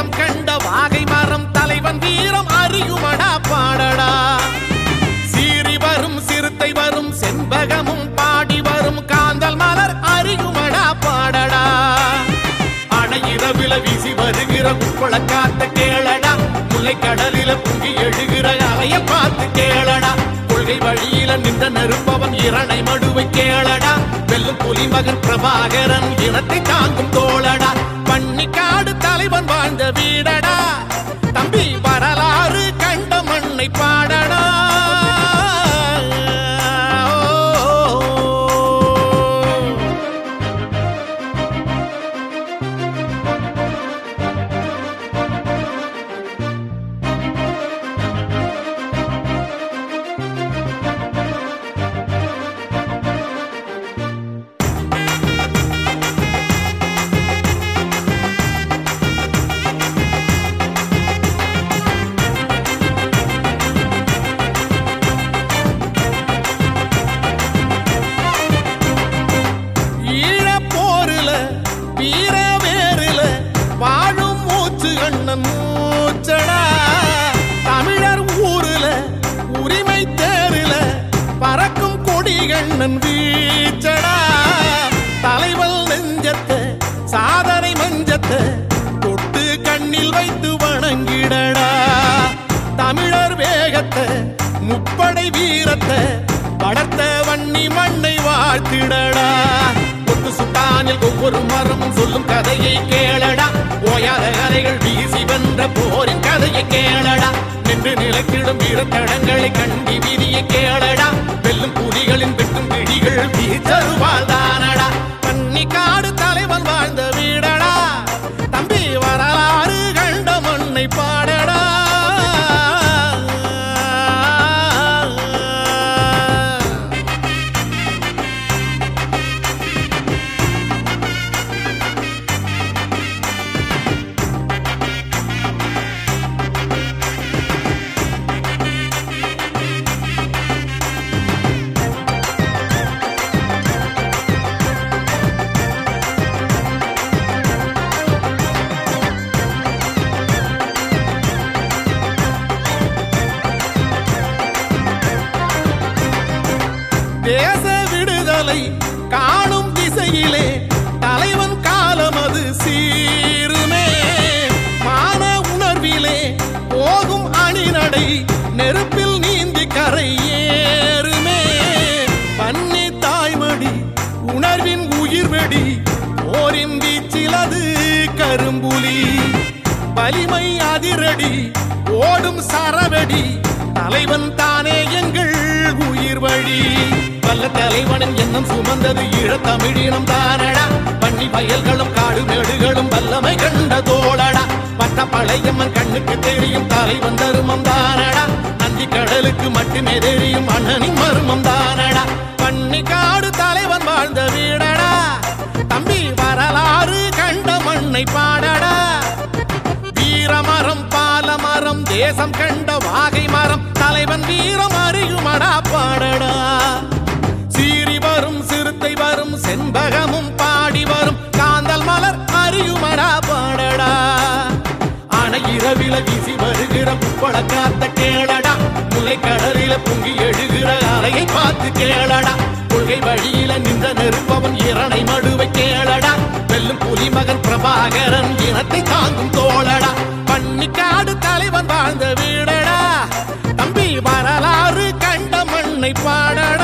தேசம் கண்ட வாகை மரம் தலைவன் வீரம் அறியுமடா பாடடா சீறி வரும் சிறுத்தை வரும் செண்பகமும் பாடி வரும் காந்தல் மலர் அறியுமடா பாடடா அணையிரவில வீசி வருகிற உப்பள காத்த கேளடா முல்லை கடலில பொங்கி எழுகிற அலைய பார்த்து கேளடா கொள்கை வழியில நின்ற நெருப்பவன் இரணை மடுவை கேளடா வெல்லும் புலிமகன் பிரபாகரன் இனத்தை தாங்கும் தோழடா பன்னிக்காடு தலைவன் வாழ்ந்த வீடடா தம்பி வரலாறு கண்ட மண்ணை பாடடா ஈழப் போரில வீர வேரில வாழும் மூச்சு கண்ணன் மூச்சடா தமிழர் ஊருல உரிமை தேரில பறக்கும் கொடி கண்ணன் வீச்சடா தலைவல் நெஞ்சத்தை சாதனை மஞ்சத்தை தொட்டு கண்ணில் வைத்து வணங்கிடடா தமிழர் வேகத்தை முப்படை வீரத்தை படர்த்த வன்னி மண்ணை வாழ்த்திடடா கொத்து சுட்டானில் ஒவ்வொரு மரமும் சொல்லும் கதையை கேளடா ஓயாத கதைகள் வீசி வென்ற போரின் கதையை கேளடா நின்று நிலைத்திடும் வீரத்தடங்களை கண்டி வீதியை கேளடா வெல்லும் புலிகளின் வெட்டும் பிடிகள் வீச்சருவாள் தானடா பன்னி காடு தலைவன் வாழ்ந்த வீடடா தம்பி வரலாறு கண்ட மண்ணை பாடடா தேச விடுதலை காணும் திசையிலே தலைவன் காலம் அது சீருமே மான உணர்விலே போகும் அணிநடை நெருப்பில் நீந்தி கரை ஏறுமே பன்னி தாய்மடி உணர்வின் உயிர் வெடி போரின் வீச்சில் அது கரும்புலி வலிமை அதிரடி ஓடும் சரவெடி தலைவன் தானே எங்கள் உயிர் வழி வல்ல தலைவனின் எண்ணம் சுமந்தது ஈழத்தமிழினம் தானடா பண்ணி வயல்களும் காடு மேடுகளும் வல்லமை கண்ட தோழடா பட்ட பழையம்மன் கண்ணுக்கு தெரியும் தலைவன் தருமம் தானடா நந்தி கடலுக்கு மட்டுமே தெரியும் அண்ணனின் மர்மம் தானடா பண்ணி காடு தலைவன் வாழ்ந்த வீடடா தம்பி வரலாறு கண்ட மண்ணை பாடடா வீரமரம் பாலமரம் தேசம் கண்ட வாகை மரம் தலைவன் வீரம் அறியுமடா பாடடா சீறி வரும் சிறுத்தை வரும் செண்பகமும் பாடி வரும் காந்தல் மலர் அறியுமடா பாடடா அணை இரவில வீசி வருகிற புப்பள காத்த கேளடா முல்லை கடலில பொங்கி எழுகிற அலையை பார்த்து கேளடா கொள்கை வழியில நின்ற நெருப்பவன் இரணை மடுவை கேளடா வெல்லும் புலிமகன் பிரபாகரன் இனத்தை தாங்கும் தோழடா பன்னிக்காடு தலைவன் வாழ்ந்த வீடடா தம்பி வரலாறு கண்ட மண்ணை பாடடா